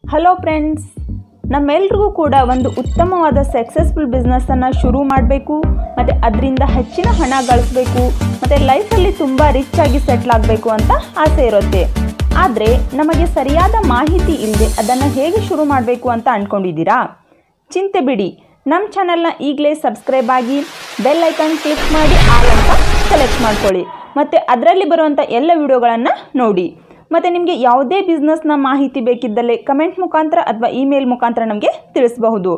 hello friends ನಮ್ಮೆಲ್ರಿಗೂ ಕೂಡ ಒಂದು ಉತ್ತಮವಾದ ಸಕ್ಸಸ್ಫುಲ್ ಬಿಸ್ನೆಸ್ಸನ್ನು ಶುರು ಮಾಡಬೇಕು ಮತ್ತು ಅದರಿಂದ ಹೆಚ್ಚಿನ ಹಣ ಗಳಿಸ್ಬೇಕು ಮತ್ತು ಲೈಫಲ್ಲಿ ತುಂಬ ರಿಚ್ ಆಗಿ ಸೆಟ್ಲ್ ಆಗಬೇಕು ಅಂತ ಆಸೆ ಇರುತ್ತೆ ಆದರೆ ನಮಗೆ ಸರಿಯಾದ ಮಾಹಿತಿ ಇಲ್ಲದೆ ಅದನ್ನು ಹೇಗೆ ಶುರು ಮಾಡಬೇಕು ಅಂತ ಅಂದ್ಕೊಂಡಿದ್ದೀರಾ ಚಿಂತೆ ಬಿಡಿ ನಮ್ಮ ಚಾನಲ್ನ ಈಗಲೇ ಸಬ್ಸ್ಕ್ರೈಬ್ ಆಗಿ ಬೆಲ್ ಐಕಾನ್ ಕ್ಲಿಕ್ ಮಾಡಿ ಆಲ್ ಅಂತ ಸೆಲೆಕ್ಟ್ ಮಾಡ್ಕೊಳ್ಳಿ ಮತ್ತು ಅದರಲ್ಲಿ ಬರುವಂಥ ಎಲ್ಲ ವಿಡಿಯೋಗಳನ್ನು ನೋಡಿ ಮತ್ತು ನಿಮಗೆ ಯಾವುದೇ ಬಿಸ್ನೆಸ್ನ ಮಾಹಿತಿ ಬೇಕಿದ್ದಲ್ಲಿ ಕಮೆಂಟ್ ಮುಖಾಂತರ ಅಥವಾ ಇಮೇಲ್ ಮುಖಾಂತರ ನಮಗೆ ತಿಳಿಸಬಹುದು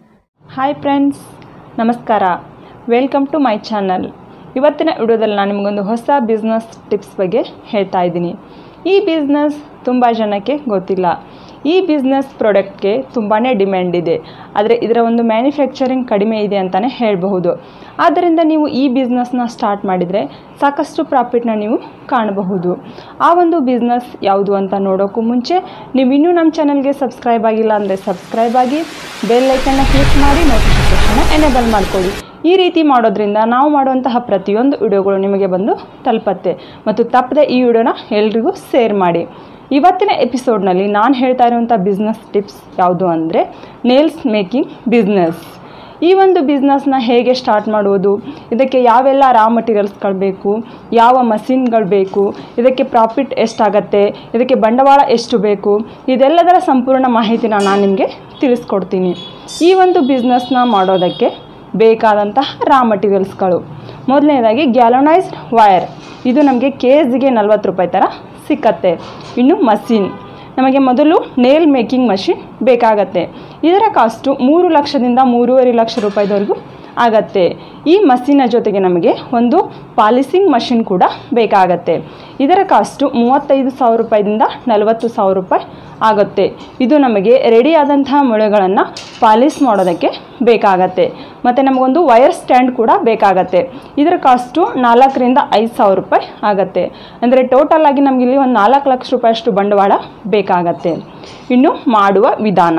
ಹಾಯ್ ಫ್ರೆಂಡ್ಸ್ ನಮಸ್ಕಾರ ವೆಲ್ಕಮ್ ಟು ಮೈ ಚಾನಲ್ ಇವತ್ತಿನ ವಿಡಿಯೋದಲ್ಲಿ ನಾನು ನಿಮಗೊಂದು ಹೊಸ ಬಿಸ್ನೆಸ್ ಟಿಪ್ಸ್ ಬಗ್ಗೆ ಹೇಳ್ತಾ ಇದ್ದೀನಿ ಈ ಬಿಸ್ನೆಸ್ ತುಂಬ ಜನಕ್ಕೆ ಗೊತ್ತಿಲ್ಲ ಈ ಬಿಸ್ನೆಸ್ ಪ್ರಾಡಕ್ಟ್ಗೆ ತುಂಬಾ ಡಿಮ್ಯಾಂಡ್ ಇದೆ ಆದರೆ ಇದರ ಒಂದು ಮ್ಯಾನುಫ್ಯಾಕ್ಚರಿಂಗ್ ಕಡಿಮೆ ಇದೆ ಅಂತಲೇ ಹೇಳಬಹುದು ಆದ್ದರಿಂದ ನೀವು ಈ ಬಿಸ್ನೆಸ್ನ ಸ್ಟಾರ್ಟ್ ಮಾಡಿದರೆ ಸಾಕಷ್ಟು ಪ್ರಾಫಿಟ್ನ ನೀವು ಕಾಣಬಹುದು ಆ ಒಂದು ಬಿಸ್ನೆಸ್ ಯಾವುದು ಅಂತ ನೋಡೋಕ್ಕೂ ಮುಂಚೆ ನೀವು ಇನ್ನೂ ನಮ್ಮ ಚಾನಲ್ಗೆ ಸಬ್ಸ್ಕ್ರೈಬ್ ಆಗಿಲ್ಲ ಅಂದರೆ ಸಬ್ಸ್ಕ್ರೈಬ್ ಆಗಿ ಬೆಲ್ ಐಕನ್ನ ಕ್ಲಿಕ್ ಮಾಡಿ ನೋಟಿಫಿಕೇಷನ್ನ ಎನೇಬಲ್ ಮಾಡ್ಕೊಳ್ಳಿ ಈ ರೀತಿ ಮಾಡೋದ್ರಿಂದ ನಾವು ಮಾಡುವಂತಹ ಪ್ರತಿಯೊಂದು ವಿಡಿಯೋಗಳು ನಿಮಗೆ ಬಂದು ತಲುಪತ್ತೆ ಮತ್ತು ತಪ್ಪದೆ ಈ ವಿಡಿಯೋನ ಎಲ್ರಿಗೂ ಶೇರ್ ಮಾಡಿ ಇವತ್ತಿನ ಎಪಿಸೋಡ್ನಲ್ಲಿ ನಾನು ಹೇಳ್ತಾ ಇರುವಂಥ ಬಿಸ್ನೆಸ್ ಟಿಪ್ಸ್ ಯಾವುದು ಅಂದರೆ ನೇಲ್ಸ್ ಮೇಕಿಂಗ್ ಬಿಸ್ನೆಸ್ ಈ ಒಂದು ಬಿಸ್ನೆಸ್ನ ಹೇಗೆ ಸ್ಟಾರ್ಟ್ ಮಾಡುವುದು ಇದಕ್ಕೆ ಯಾವೆಲ್ಲ ರಾ ಮಟೀರಿಯಲ್ಸ್ಗಳು ಬೇಕು ಯಾವ ಮಷಿನ್ಗಳು ಬೇಕು ಇದಕ್ಕೆ ಪ್ರಾಫಿಟ್ ಎಷ್ಟಾಗತ್ತೆ ಇದಕ್ಕೆ ಬಂಡವಾಳ ಎಷ್ಟು ಬೇಕು ಇದೆಲ್ಲದರ ಸಂಪೂರ್ಣ ಮಾಹಿತಿನ ನಾನು ನಿಮಗೆ ತಿಳಿಸ್ಕೊಡ್ತೀನಿ ಈ ಒಂದು ಬಿಸ್ನೆಸ್ನ ಮಾಡೋದಕ್ಕೆ ಬೇಕಾದಂತಹ ರಾ ಮಟೀರಿಯಲ್ಸ್ಗಳು ಮೊದಲನೇದಾಗಿ ಗ್ಯಾಲೋನೈಸ್ಡ್ ವೈರ್ ಇದು ನಮಗೆ ಕೆ ಜಿಗೆ ನಲ್ವತ್ತು ರೂಪಾಯಿ ಥರ ಸಿಕ್ಕತ್ತೆ ಇನ್ನು ಮಷಿನ್ ನಮಗೆ ಮೊದಲು ನೇಲ್ ಮೇಕಿಂಗ್ ಮಷಿನ್ ಬೇಕಾಗತ್ತೆ ಇದರ ಕಾಸ್ಟು ಮೂರು ಲಕ್ಷದಿಂದ ಮೂರುವರೆ ಲಕ್ಷ ರೂಪಾಯಿದವರೆಗೂ ಆಗತ್ತೆ ಈ ಮಷಿನ ಜೊತೆಗೆ ನಮಗೆ ಒಂದು ಪಾಲಿಸಿಂಗ್ ಮಷಿನ್ ಕೂಡ ಬೇಕಾಗತ್ತೆ ಇದರ ಕಾಸ್ಟು ಮೂವತ್ತೈದು ಸಾವಿರ ರೂಪಾಯಿದಿಂದ ನಲವತ್ತು ಸಾವಿರ ರೂಪಾಯಿ ಆಗುತ್ತೆ ಇದು ನಮಗೆ ರೆಡಿ ಆದಂತಹ ಮೊಳೆಗಳನ್ನು ಪಾಲಿಸ್ ಮಾಡೋದಕ್ಕೆ ಬೇಕಾಗತ್ತೆ ಮತ್ತು ನಮಗೊಂದು ವಯರ್ ಸ್ಟ್ಯಾಂಡ್ ಕೂಡ ಬೇಕಾಗತ್ತೆ ಇದರ ಕಾಸ್ಟು ನಾಲ್ಕರಿಂದ ಐದು ಸಾವಿರ ರೂಪಾಯಿ ಆಗುತ್ತೆ ಅಂದರೆ ಟೋಟಲ್ ಆಗಿ ನಮಗೆ ಇಲ್ಲಿ ಒಂದು ನಾಲ್ಕು ಲಕ್ಷ ರೂಪಾಯಿಯಷ್ಟು ಬಂಡವಾಳ ಬೇಕಾಗತ್ತೆ ಇನ್ನು ಮಾಡುವ ವಿಧಾನ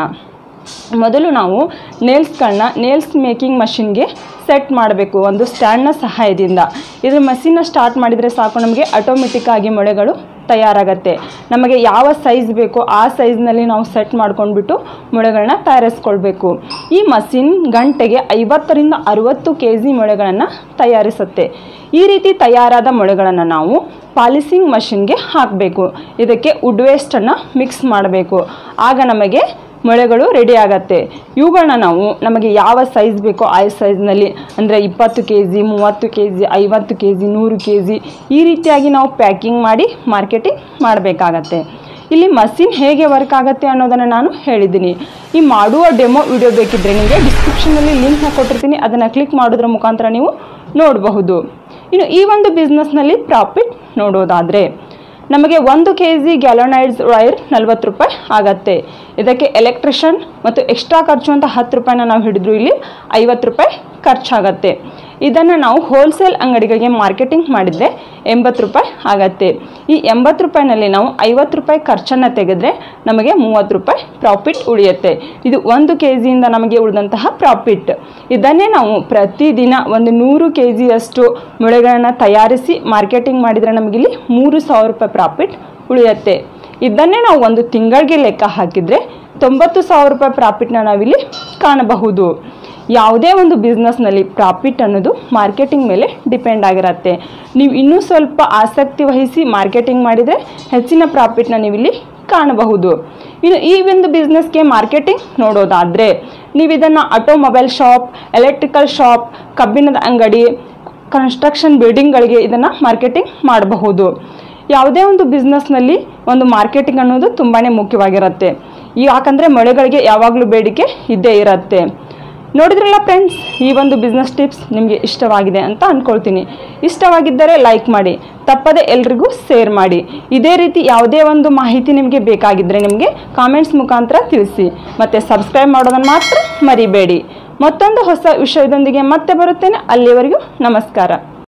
ಮೊದಲು ನಾವು ನೇಲ್ಸ್ಗಳನ್ನ ನೇಲ್ಸ್ ಮೇಕಿಂಗ್ ಮಷಿನ್ಗೆ ಸೆಟ್ ಮಾಡಬೇಕು ಒಂದು ಸ್ಟ್ಯಾಂಡ್ನ ಸಹಾಯದಿಂದ ಇದ್ರ ಮಷಿನ್ನ ಸ್ಟಾರ್ಟ್ ಮಾಡಿದರೆ ಸಾಕು ನಮಗೆ ಆಟೋಮೆಟಿಕ್ ಆಗಿ ಮೊಳೆಗಳು ತಯಾರಾಗತ್ತೆ ನಮಗೆ ಯಾವ ಸೈಜ್ ಬೇಕೋ ಆ ಸೈಜ್ನಲ್ಲಿ ನಾವು ಸೆಟ್ ಮಾಡ್ಕೊಂಡ್ಬಿಟ್ಟು ಮೊಳೆಗಳನ್ನ ತಯಾರಿಸ್ಕೊಳ್ಬೇಕು ಈ ಮಷಿನ್ ಗಂಟೆಗೆ ಐವತ್ತರಿಂದ ಅರುವತ್ತು ಕೆ ಜಿ ಮೊಳೆಗಳನ್ನು ತಯಾರಿಸುತ್ತೆ ಈ ರೀತಿ ತಯಾರಾದ ಮೊಳೆಗಳನ್ನು ನಾವು ಪಾಲಿಸಿಂಗ್ ಮಷಿನ್ಗೆ ಹಾಕಬೇಕು ಇದಕ್ಕೆ ವುಡ್ ವೇಸ್ಟನ್ನು ಮಿಕ್ಸ್ ಮಾಡಬೇಕು ಆಗ ನಮಗೆ ಮೊಳೆಗಳು ರೆಡಿ ಆಗತ್ತೆ ಇವುಗಳನ್ನ ನಾವು ನಮಗೆ ಯಾವ ಸೈಜ್ ಬೇಕೋ ಆ ಸೈಜ್ನಲ್ಲಿ ಅಂದರೆ ಇಪ್ಪತ್ತು ಕೆ ಜಿ ಮೂವತ್ತು ಕೆ ಜಿ ಐವತ್ತು ಕೆ ಜಿ ನೂರು ಕೆ ಜಿ ಈ ರೀತಿಯಾಗಿ ನಾವು ಪ್ಯಾಕಿಂಗ್ ಮಾಡಿ ಮಾರ್ಕೆಟಿಂಗ್ ಮಾಡಬೇಕಾಗತ್ತೆ ಇಲ್ಲಿ ಮಷಿನ್ ಹೇಗೆ ವರ್ಕ್ ಆಗುತ್ತೆ ಅನ್ನೋದನ್ನು ನಾನು ಹೇಳಿದ್ದೀನಿ ಈ ಮಾಡುವ ಡೆಮೋ ವಿಡಿಯೋ ಬೇಕಿದ್ದರೆ ನಿಮಗೆ ಡಿಸ್ಕ್ರಿಪ್ಷನಲ್ಲಿ ಲಿಂಕ್ನ ಕೊಟ್ಟಿರ್ತೀನಿ ಅದನ್ನು ಕ್ಲಿಕ್ ಮಾಡೋದ್ರ ಮುಖಾಂತರ ನೀವು ನೋಡಬಹುದು ಇನ್ನು ಈ ಒಂದು ಬಿಸ್ನೆಸ್ನಲ್ಲಿ ಪ್ರಾಫಿಟ್ ನೋಡೋದಾದರೆ ನಮಗೆ ಒಂದು ಕೆ ಜಿ ಗ್ಯಾಲೋನೈಡ್ಸ್ ವೈರ್ ನಲ್ವತ್ತು ರೂಪಾಯಿ ಆಗತ್ತೆ ಇದಕ್ಕೆ ಎಲೆಕ್ಟ್ರಿಷನ್ ಮತ್ತು ಎಕ್ಸ್ಟ್ರಾ ಖರ್ಚು ಅಂತ ಹತ್ತು ರೂಪಾಯಿನ ನಾವು ಹಿಡಿದ್ರು ಇಲ್ಲಿ ಐವತ್ತು ರೂಪಾಯಿ ಖರ್ಚಾಗತ್ತೆ ಇದನ್ನು ನಾವು ಹೋಲ್ಸೇಲ್ ಅಂಗಡಿಗಳಿಗೆ ಮಾರ್ಕೆಟಿಂಗ್ ಮಾಡಿದರೆ ಎಂಬತ್ತು ರೂಪಾಯಿ ಆಗತ್ತೆ ಈ ಎಂಬತ್ತು ರೂಪಾಯಿನಲ್ಲಿ ನಾವು ಐವತ್ತು ರೂಪಾಯಿ ಖರ್ಚನ್ನು ತೆಗೆದ್ರೆ ನಮಗೆ ಮೂವತ್ತು ರೂಪಾಯಿ ಪ್ರಾಫಿಟ್ ಉಳಿಯುತ್ತೆ ಇದು ಒಂದು ಕೆ ಜಿಯಿಂದ ನಮಗೆ ಉಳಿದಂತಹ ಪ್ರಾಫಿಟ್ ಇದನ್ನೇ ನಾವು ಪ್ರತಿದಿನ ಒಂದು ನೂರು ಕೆ ಜಿಯಷ್ಟು ಮೊಳೆಗಳನ್ನು ತಯಾರಿಸಿ ಮಾರ್ಕೆಟಿಂಗ್ ಮಾಡಿದರೆ ನಮಗಿಲ್ಲಿ ಮೂರು ಸಾವಿರ ರೂಪಾಯಿ ಪ್ರಾಫಿಟ್ ಉಳಿಯುತ್ತೆ ಇದನ್ನೇ ನಾವು ಒಂದು ತಿಂಗಳಿಗೆ ಲೆಕ್ಕ ಹಾಕಿದರೆ ತೊಂಬತ್ತು ಸಾವಿರ ರೂಪಾಯಿ ಪ್ರಾಫಿಟ್ನ ನಾವಿಲ್ಲಿ ಕಾಣಬಹುದು ಯಾವುದೇ ಒಂದು ಬಿಸ್ನೆಸ್ನಲ್ಲಿ ಪ್ರಾಫಿಟ್ ಅನ್ನೋದು ಮಾರ್ಕೆಟಿಂಗ್ ಮೇಲೆ ಡಿಪೆಂಡ್ ಆಗಿರುತ್ತೆ ನೀವು ಇನ್ನೂ ಸ್ವಲ್ಪ ಆಸಕ್ತಿ ವಹಿಸಿ ಮಾರ್ಕೆಟಿಂಗ್ ಮಾಡಿದರೆ ಹೆಚ್ಚಿನ ಪ್ರಾಫಿಟ್ನ ನೀವಿಲ್ಲಿ ಕಾಣಬಹುದು ಇನ್ನು ಈ ಒಂದು ಬಿಸ್ನೆಸ್ಗೆ ಮಾರ್ಕೆಟಿಂಗ್ ನೋಡೋದಾದರೆ ನೀವು ಇದನ್ನು ಆಟೋಮೊಬೈಲ್ ಶಾಪ್ ಎಲೆಕ್ಟ್ರಿಕಲ್ ಶಾಪ್ ಕಬ್ಬಿಣದ ಅಂಗಡಿ ಕನ್ಸ್ಟ್ರಕ್ಷನ್ ಬಿಲ್ಡಿಂಗ್ಗಳಿಗೆ ಇದನ್ನು ಮಾರ್ಕೆಟಿಂಗ್ ಮಾಡಬಹುದು ಯಾವುದೇ ಒಂದು ಬಿಸ್ನೆಸ್ನಲ್ಲಿ ಒಂದು ಮಾರ್ಕೆಟಿಂಗ್ ಅನ್ನೋದು ತುಂಬಾ ಮುಖ್ಯವಾಗಿರುತ್ತೆ ಯಾಕಂದರೆ ಮೊಳೆಗಳಿಗೆ ಯಾವಾಗಲೂ ಬೇಡಿಕೆ ಇದ್ದೇ ಇರುತ್ತೆ ನೋಡಿದ್ರಲ್ಲ ಫ್ರೆಂಡ್ಸ್ ಈ ಒಂದು ಬಿಸ್ನೆಸ್ ಟಿಪ್ಸ್ ನಿಮಗೆ ಇಷ್ಟವಾಗಿದೆ ಅಂತ ಅಂದ್ಕೊಳ್ತೀನಿ ಇಷ್ಟವಾಗಿದ್ದರೆ ಲೈಕ್ ಮಾಡಿ ತಪ್ಪದೆ ಎಲ್ರಿಗೂ ಶೇರ್ ಮಾಡಿ ಇದೇ ರೀತಿ ಯಾವುದೇ ಒಂದು ಮಾಹಿತಿ ನಿಮಗೆ ಬೇಕಾಗಿದ್ದರೆ ನಿಮಗೆ ಕಾಮೆಂಟ್ಸ್ ಮುಖಾಂತರ ತಿಳಿಸಿ ಮತ್ತು ಸಬ್ಸ್ಕ್ರೈಬ್ ಮಾಡೋದನ್ನು ಮಾತ್ರ ಮರಿಬೇಡಿ ಮತ್ತೊಂದು ಹೊಸ ವಿಷಯದೊಂದಿಗೆ ಮತ್ತೆ ಬರುತ್ತೇನೆ ಅಲ್ಲಿವರೆಗೂ ನಮಸ್ಕಾರ